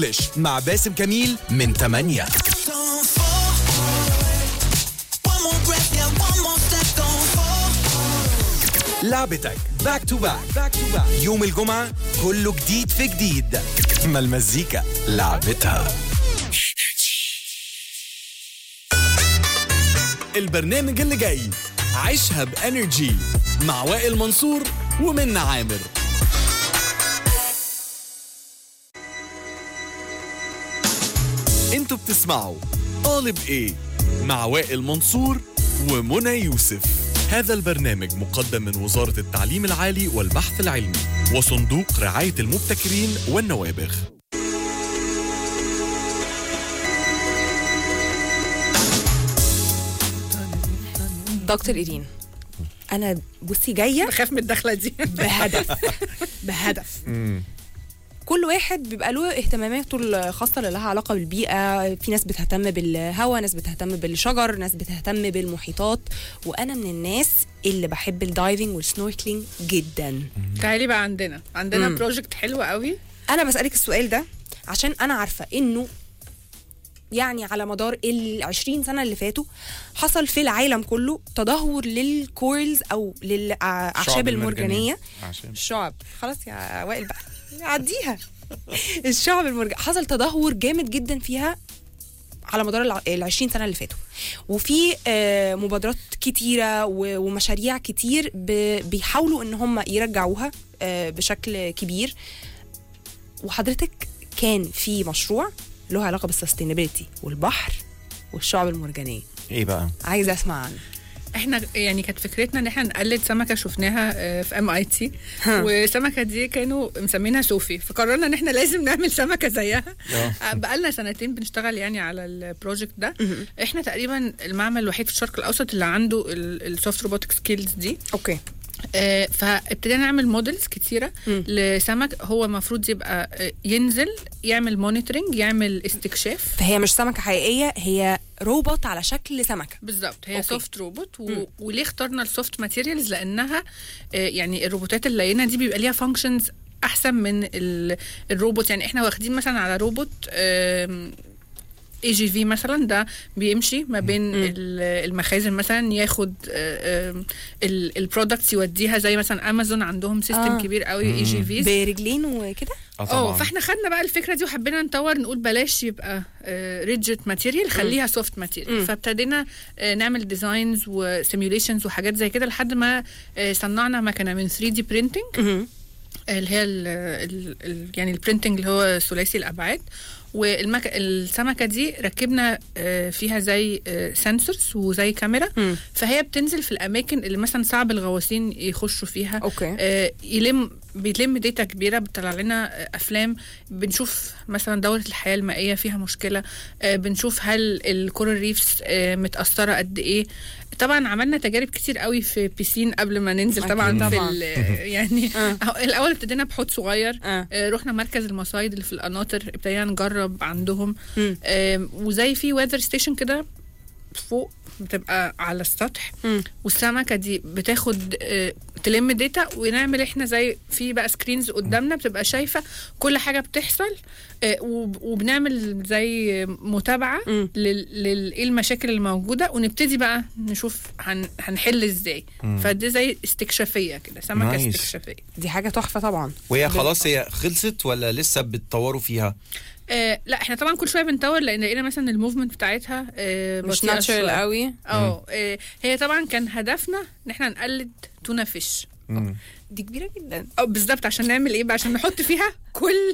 مع باسم كميل من 8 Don't fall. One more breath, yeah, one more step, don't fall. لعبتك باك تو باك باك تو باك يوم الجمعة كله جديد في جديد ما المزيكا لعبتها البرنامج اللي جاي عيشها بانرجي مع وائل منصور ومنى عامر انتوا بتسمعوا طالب ايه مع وائل منصور ومنى يوسف هذا البرنامج مقدم من وزارة التعليم العالي والبحث العلمي وصندوق رعاية المبتكرين والنوابغ دكتور ايرين انا بصي جايه بخاف من الدخله دي بهدف بهدف كل واحد بيبقى له اهتماماته الخاصه اللي لها علاقه بالبيئه في ناس بتهتم بالهواء ناس بتهتم بالشجر ناس بتهتم بالمحيطات وانا من الناس اللي بحب الدايفنج والسنوركلينج جدا تعالي بقى عندنا عندنا مم. بروجكت حلو قوي انا بسالك السؤال ده عشان انا عارفه انه يعني على مدار ال 20 سنه اللي فاتوا حصل في العالم كله تدهور للكورلز او للاعشاب المرجانيه الشعب خلاص يا وائل بقى عديها الشعب المرجانيه حصل تدهور جامد جدا فيها على مدار الع- ال 20 سنه اللي فاتوا وفي آه، مبادرات كتيره و- ومشاريع كتير ب- بيحاولوا ان هم يرجعوها آه، بشكل كبير وحضرتك كان في مشروع له علاقه بالسستينابيلتي والبحر والشعب المرجانيه ايه بقى عايزه اسمع عنه احنا يعني كانت فكرتنا ان احنا نقلد سمكه شفناها آه، في ام اي تي والسمكه دي كانوا مسمينها صوفي فقررنا ان احنا لازم نعمل سمكه زيها آه، بقالنا سنتين بنشتغل يعني على البروجكت ده احنا تقريبا المعمل الوحيد في الشرق الاوسط اللي عنده السوفت روبوتك سكيلز دي اوكي آه، فابتدينا نعمل موديلز كتيره مم. لسمك هو المفروض يبقى آه، ينزل يعمل مونيتورنج يعمل استكشاف فهي مش سمكه حقيقيه هي روبوت على شكل سمكه بالظبط هي أوكي. سوفت روبوت و... مم. وليه اخترنا السوفت ماتيريالز لانها آه، يعني الروبوتات اللينه دي بيبقى ليها فانكشنز احسن من ال... الروبوت يعني احنا واخدين مثلا على روبوت اي جي في مثلا ده بيمشي ما بين ال- المخازن مثلا ياخد البرودكتس يوديها زي مثلا امازون عندهم سيستم آه. آه. كبير قوي اي جي فيز برجلين وكده اه اه طبعا فاحنا خدنا بقى الفكره دي وحبينا نطور نقول بلاش يبقى ريجيت ماتيريال خليها سوفت ماتيريال فابتدينا آه، نعمل ديزاينز وسيميوليشنز وحاجات زي كده لحد ما آه، صنعنا مكنه من 3 دي برينتنج اللي هي ال ال ال يعني البرينتنج اللي هو ثلاثي الابعاد والمك... السمكه دي ركبنا آه، فيها زي سنسورز وزي كاميرا مم. فهي بتنزل في الاماكن اللي مثلا صعب الغواصين يخشوا فيها أوكي. آه، يلم بيلم داتا كبيره بتطلع لنا آه، افلام بنشوف مثلا دوره الحياه المائيه فيها مشكله آه، بنشوف هل الكورال ريفز آه، متاثره قد ايه طبعا عملنا تجارب كتير قوي في بيسين قبل ما ننزل أكيد طبعا في طبعاً. ال- يعني آه. أهو الاول ابتدينا بحوض صغير آه. آه، رحنا مركز المصايد اللي في القناطر ابتدينا نجرب عندهم مم. آم، وزي في ويذر ستيشن كده فوق بتبقى على السطح مم. والسمكه دي بتاخد آه، تلم داتا ونعمل احنا زي في بقى سكرينز قدامنا بتبقى شايفه كل حاجه بتحصل آه، وب- وبنعمل زي متابعه مم. لل لل- ايه المشاكل الموجوده ونبتدي بقى نشوف هن هنحل ازاي فدي زي استكشافيه كده سمكه نايس. استكشافيه دي حاجه تحفه طبعا وهي خلاص هي خلصت ولا لسه بتطوروا فيها آه لا احنا طبعا كل شويه بنطور لان لقينا مثلا الموفمنت بتاعتها آه مش بطيئة ناتشرال شوية. قوي اه آه، هي طبعا كان هدفنا ان احنا نقلد تونه فيش مم. دي كبيره جدا اه بالظبط عشان نعمل ايه بقى عشان نحط فيها كل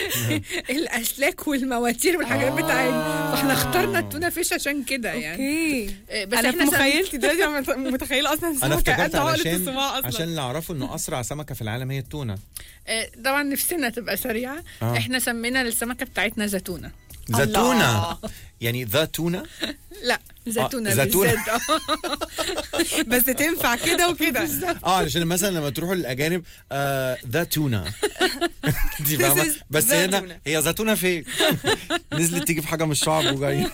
الاسلاك والمواتير والحاجات بتاعتنا فاحنا اخترنا التونه فيش عشان كده يعني اوكي آه، بس انا في احنا سم- مخيلتي دلوقتي أنا مت- متخيله اصلا انا سمكة افتكرت قد عقلة علشان الصباع اصلا عشان اللي اعرفه انه اسرع سمكه في العالم هي التونه آه، طبعا نفسنا تبقى سريعه آه. احنا سمينا السمكه بتاعتنا زيتونه زيتونه يعني ذا تونه لا زيتونه زيتونة. بالذات آه. بس تنفع كده وكده اه علشان مثلا لما تروحوا للاجانب ذا تونه دي فاهمه is بس the هنا tuna. هي زيتونه فين نزلت تيجي في حاجه من الشعب وجايه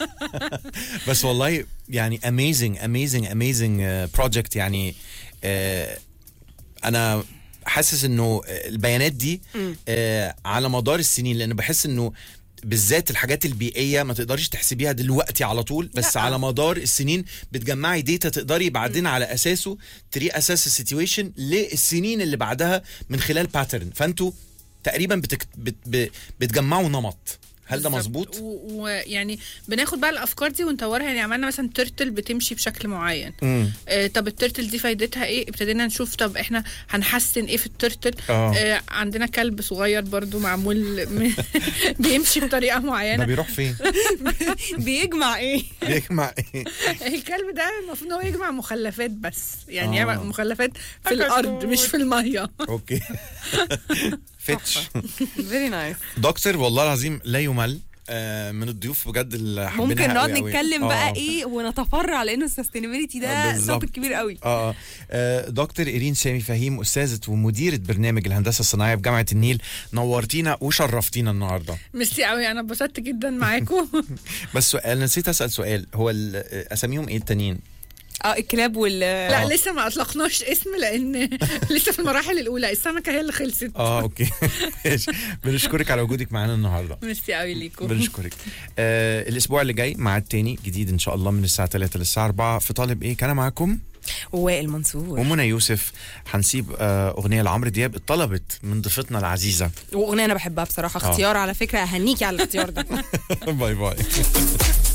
بس والله يعني amazing amazing amazing بروجكت يعني آه، انا حاسس انه البيانات دي آه على مدار السنين لان بحس انه بالذات الحاجات البيئيه ما تقدريش تحسبيها دلوقتي على طول بس لا. على مدار السنين بتجمعي ديتا تقدري بعدين على اساسه تري اساس السيتويشن للسنين اللي بعدها من خلال باترن فانتوا تقريبا بتك... بت... ب... بتجمعوا نمط هل ده بالظبط. مظبوط؟ و- ويعني بناخد بقى الافكار دي ونطورها يعني عملنا مثلا ترتل بتمشي بشكل معين مم. آه طب الترتل دي فايدتها ايه ابتدينا نشوف طب احنا هنحسن ايه في الترتل آه. آه عندنا كلب صغير برضو معمول م- بيمشي بطريقه ده معينه بيروح فين؟ بيجمع ايه بيجمع ايه؟ الكلب ده المفروض ان هو يجمع مخلفات بس يعني آه. يعمل مخلفات في الارض مش في الميه اوكي فتش فيري نايس دكتور والله العظيم لا يمل آه، من الضيوف بجد اللي حبيناها ممكن نقعد قوي قوي. نتكلم آه. بقى ايه ونتفرع لانه السستينابيلتي آه، ده بالظبط. توبيك كبير قوي آه. اه دكتور ايرين سامي فهيم استاذه ومديره برنامج الهندسه الصناعيه في جامعه النيل نورتينا وشرفتينا النهارده ميرسي قوي انا اتبسطت جدا معاكم بس سؤال نسيت اسال سؤال هو ال- اساميهم ايه التانيين اه الكلاب وال لا لسه ما اطلقناش اسم لان لسه في المراحل الاولى السمكه هي اللي خلصت اه اوكي ماشي. بنشكرك على وجودك معانا النهارده ميرسي قوي ليكم بنشكرك آه الاسبوع اللي جاي ميعاد تاني جديد ان شاء الله من الساعه 3 للساعه 4 في طالب ايه كان معاكم ووائل منصور ومنى يوسف هنسيب آه اغنيه لعمرو دياب اتطلبت من ضيفتنا العزيزه واغنيه انا بحبها بصراحه اختيار على فكره اهنيكي على الاختيار ده باي باي